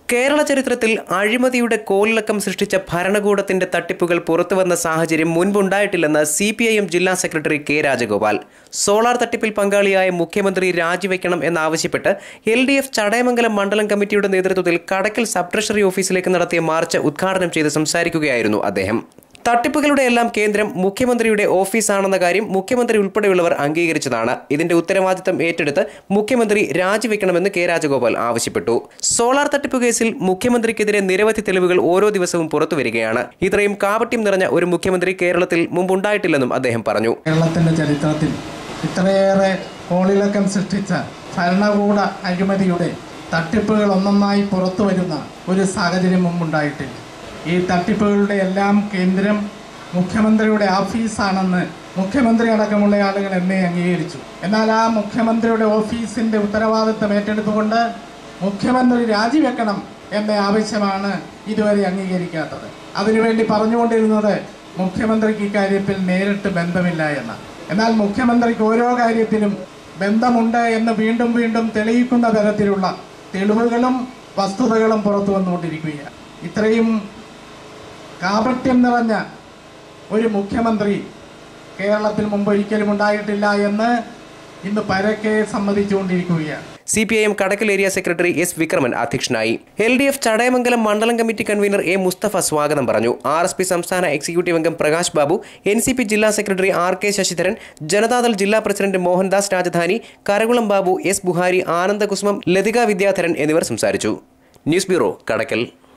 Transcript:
കേരള ചരിത്രത്തിൽ അഴിമതിയുടെ കോലിളക്കം സൃഷ്ടിച്ച ഭരണകൂടത്തിന്റെ തട്ടിപ്പുകൾ പുറത്തുവന്ന സാഹചര്യം മുൻപുണ്ടായിട്ടില്ലെന്ന് സി പി ഐ എം ജില്ലാ സെക്രട്ടറി കെ രാജഗോപാൽ സോളാർ തട്ടിപ്പിൽ പങ്കാളിയായ മുഖ്യമന്ത്രി രാജിവെക്കണം എന്നാവശ്യപ്പെട്ട് എൽ ഡി എഫ് ചടയമംഗലം മണ്ഡലം കമ്മിറ്റിയുടെ നേതൃത്വത്തിൽ കടക്കൽ സബ് ട്രഷറി ഓഫീസിലേക്ക് നടത്തിയ മാർച്ച് ഉദ്ഘാടനം ചെയ്ത് സംസാരിക്കുകയായിരുന്നു അദ്ദേഹം തട്ടിപ്പുകളുടെ എല്ലാം കേന്ദ്രം മുഖ്യമന്ത്രിയുടെ ഓഫീസാണെന്ന കാര്യം മുഖ്യമന്ത്രി ഉൾപ്പെടെയുള്ളവർ അംഗീകരിച്ചതാണ് ഇതിന്റെ ഉത്തരവാദിത്തം ഏറ്റെടുത്ത് മുഖ്യമന്ത്രി രാജിവെക്കണമെന്ന് കെ രാജഗോപാൽ ആവശ്യപ്പെട്ടു സോളാർ തട്ടിപ്പ് കേസിൽ മുഖ്യമന്ത്രിക്കെതിരെ നിരവധി തെളിവുകൾ ഓരോ ദിവസവും പുറത്തുവരികയാണ് ഇത്രയും കാപട്യം നിറഞ്ഞ ഒരു മുഖ്യമന്ത്രി കേരളത്തിൽ മുമ്പുണ്ടായിട്ടില്ലെന്നും അദ്ദേഹം പറഞ്ഞു കേരളത്തിൻ്റെ ചരിത്രത്തിൽ ഇത്രയേറെ കോളിളക്കം സൃഷ്ടിച്ച ഭരണകൂട അഴിമതിയുടെ തട്ടിപ്പുകൾ ഒന്നൊന്നായി പുറത്തു വരുന്ന ഒരു സാഹചര്യം മുമ്പുണ്ടായിട്ടില്ല ഈ തട്ടിപ്പുകളുടെ എല്ലാം കേന്ദ്രം മുഖ്യമന്ത്രിയുടെ ഓഫീസാണെന്ന് മുഖ്യമന്ത്രി അടക്കമുള്ള ആളുകൾ എന്നെ അംഗീകരിച്ചു എന്നാൽ ആ മുഖ്യമന്ത്രിയുടെ ഓഫീസിൻ്റെ ഉത്തരവാദിത്തം ഏറ്റെടുത്തുകൊണ്ട് മുഖ്യമന്ത്രി രാജിവെക്കണം എന്ന ആവശ്യമാണ് ഇതുവരെ അംഗീകരിക്കാത്തത് അതിനുവേണ്ടി പറഞ്ഞുകൊണ്ടിരുന്നത് മുഖ്യമന്ത്രിക്ക് ഇക്കാര്യത്തിൽ നേരിട്ട് ബന്ധമില്ല എന്ന് എന്നാൽ മുഖ്യമന്ത്രിക്ക് ഓരോ കാര്യത്തിലും ബന്ധമുണ്ട് എന്ന് വീണ്ടും വീണ്ടും തെളിയിക്കുന്ന തരത്തിലുള്ള തെളിവുകളും വസ്തുതകളും പുറത്തു വന്നുകൊണ്ടിരിക്കുകയാണ് ഇത്രയും കാപട്യം നിറഞ്ഞ ഒരു മുഖ്യമന്ത്രി കേരളത്തിൽ മുമ്പ് ഒരിക്കലും ഉണ്ടായിട്ടില്ല എന്ന് ഇന്ന് പരക്കെ സമ്മതിച്ചുകൊണ്ടിരിക്കുകയാണ് C P I M Kadakkal area secretary S Vikraman അധ്യക്ഷനായി എൽ ഡി എഫ് ചടയമംഗലം മണ്ഡലം കമ്മിറ്റി കൺവീനർ എ മുസ്തഫ സ്വാഗതം പറഞ്ഞു ആർ എസ് പി സംസ്ഥാന എക്സിക്യൂട്ടീവ് അംഗം Prakash Babu N C P ജില്ലാ secretary R K Sasidharan Janata Dal ജില്ലാ പ്രസിഡന്റ് മോഹൻദാസ് രാജധാനി കരകുളം ബാബു എസ് ബുഹാരി ആനന്ദകുസുമം ലതിക വിദ്യാധരൻ എന്നിവർ സംസാരിച്ചു ന്യൂസ് ബ്യൂറോ കടക്കൽ